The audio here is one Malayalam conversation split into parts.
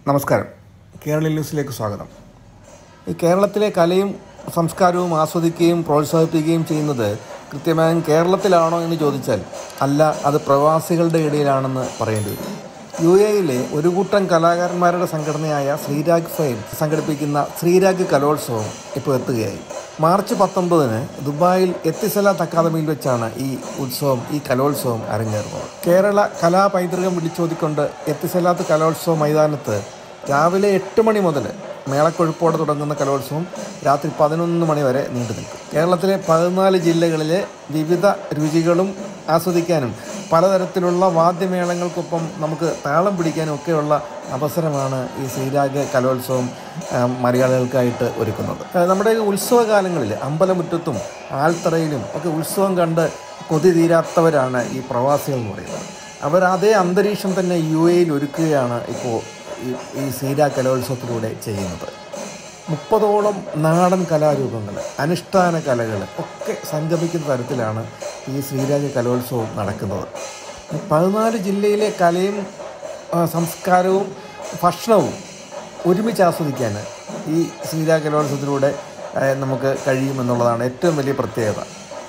നമസ്കാരം കേരള ന്യൂസിലേക്ക് സ്വാഗതം ഈ കേരളത്തിലെ കലയും സംസ്കാരവും ആസ്വദിക്കുകയും പ്രോത്സാഹിപ്പിക്കുകയും ചെയ്യുന്നത് കൃത്യമായും കേരളത്തിലാണോ എന്ന് ചോദിച്ചാൽ അല്ല അത് പ്രവാസികളുടെ ഇടയിലാണെന്ന് പറയേണ്ടി വരും യു എയിലെ ഒരു കൂട്ടം കലാകാരന്മാരുടെ സംഘടനയായ ശ്രീരാഗ് ഫെയിം സംഘടിപ്പിക്കുന്ന ശ്രീരാഗ് കലോത്സവം ഇപ്പോൾ എത്തുകയായി മാർച്ച് പത്തൊമ്പതിന് ദുബായിൽ എത്തിസലാത്ത് അക്കാദമിയിൽ വെച്ചാണ് ഈ ഉത്സവം ഈ കലോത്സവം അരങ്ങേറുന്നത് കേരള കലാ പൈതൃകം വിളിച്ചോതിക്കൊണ്ട് എത്തിസലാത്ത് കലോത്സവ മൈതാനത്ത് രാവിലെ എട്ട് മണി മുതൽ മേളക്കൊഴുപ്പോടെ തുടങ്ങുന്ന കലോത്സവം രാത്രി പതിനൊന്ന് മണി വരെ നീണ്ടു നിൽക്കും കേരളത്തിലെ പതിനാല് ജില്ലകളിലെ വിവിധ രുചികളും ആസ്വദിക്കാനും പലതരത്തിലുള്ള വാദ്യമേളങ്ങൾക്കൊപ്പം നമുക്ക് താളം പിടിക്കാനും ഒക്കെയുള്ള അവസരമാണ് ഈ ശ്രീരാഗ കലോത്സവം ആ, മലയാളികൾക്കായിട്ട് ഒരുക്കുന്നത് ആ, നമ്മുടെ ഈ ഉത്സവകാലങ്ങളിൽ അമ്പലമുറ്റത്തും ആൽത്തറയിലും ഒക്കെ ഉത്സവം കണ്ട് കൊതി തീരാത്തവരാണ് ഈ പ്രവാസികൾ എന്ന് പറയുന്നത് അവർ അതേ അന്തരീക്ഷം തന്നെ യു എയിൽ ഒരുക്കുകയാണ് ഇപ്പോൾ ഈ ഈ സീര കലോത്സവത്തിലൂടെ ചെയ്യുന്നത് മുപ്പതോളം നാടൻ കലാരൂപങ്ങൾ അനുഷ്ഠാന കലകൾ ഒക്കെ സംഗമിക്കുന്ന തരത്തിലാണ് ഈ ശ്രീരാജ കലോത്സവം നടക്കുന്നത് ഈ പതിനാല് ജില്ലയിലെ കലയും ആ, സംസ്കാരവും ഭക്ഷണവും ഒരുമിച്ച് ആസ്വദിക്കാൻ ഈ ശ്രീരാജ കലോത്സവത്തിലൂടെ ആ, നമുക്ക് കഴിയുമെന്നുള്ളതാണ് ഏറ്റവും വലിയ പ്രത്യേകത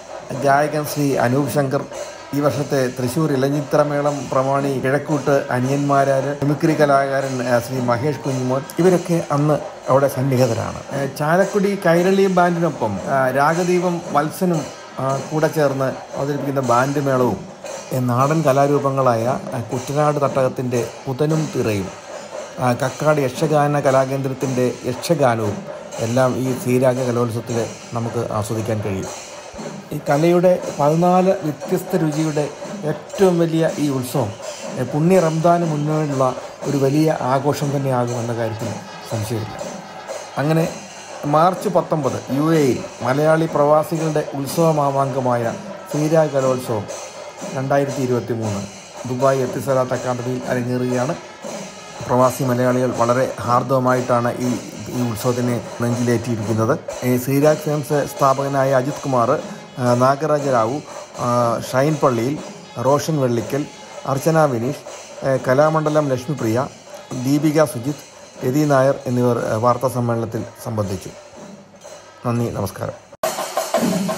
ഗായകൻ ശ്രീ അനൂപ് ശങ്കർ ഈ വർഷത്തെ തൃശ്ശൂർ ഇലഞ്ഞിത്തറമേളം പ്രമാണി കിഴക്കൂട്ട് അനിയന്മാരാര് മിമിക്രി കലാകാരൻ ആ, ശ്രീ മഹേഷ് കുഞ്ഞുമോൻ ഇവരൊക്കെ അന്ന് അവിടെ സന്നിഹിതരാണ് ആ, ചാലക്കുടി കൈരളി ബാൻഡിനൊപ്പം ആ, രാഗദീപം വത്സനും ആ, കൂടെ ചേർന്ന് അവതരിപ്പിക്കുന്ന ബാൻഡ് മേളവും ആ, നാടൻ കലാരൂപങ്ങളായ ആ, കുട്ടനാട് തട്ടകത്തിൻ്റെ പുതനും തിറയും ആ, കക്കാട് യക്ഷഗാന കലാകേന്ദ്രത്തിൻ്റെ യക്ഷഗാനവും എല്ലാം ഈ ശ്രീരാഗ കലോത്സവത്തിൽ നമുക്ക് ആസ്വദിക്കാൻ കഴിയും ഈ കലയുടെ പതിനാല് വ്യത്യസ്ത രുചിയുടെ ഏറ്റവും വലിയ ഈ ഉത്സവം എ, പുണ്യ റംദാന് മുന്നോട്ടുള്ള ഒരു വലിയ ആഘോഷം തന്നെയാകുമെന്ന കാര്യത്തിൽ സംശയമില്ല അങ്ങനെ മാർച്ച് പത്തൊമ്പത് യു എയിൽ മലയാളി പ്രവാസികളുടെ ഉത്സവമാമാങ്കമായ ശ്രീരാഗ് കലോത്സവം രണ്ടായിരത്തി ഇരുപത്തി മൂന്ന് ദുബായ് എത്തിസലാത്ത് അക്കാദമിയിൽ അരങ്ങേറുകയാണ് പ്രവാസി മലയാളികൾ വളരെ ഹാർദവമായിട്ടാണ് ഈ ഈ ഉത്സവത്തിനെ നെഞ്ചിലേറ്റിയിരിക്കുന്നത് ഈ ശ്രീരാഗ് ഫിലിംസ് സ്ഥാപകനായ അജിത് കുമാർ ആ, നാഗരാജ റാവു ആ, ഷൈൻ പള്ളിയിൽ റോഷൻ വെള്ളിക്കൽ അർച്ചന വിനീഷ് ആ, കലാമണ്ഡലം ലക്ഷ്മിപ്രിയ ദീപിക സുജിത് രതി നായർ എന്നിവർ ആ, വാർത്താ സമ്മേളനത്തിൽ സംബന്ധിച്ചു നന്ദി നമസ്കാരം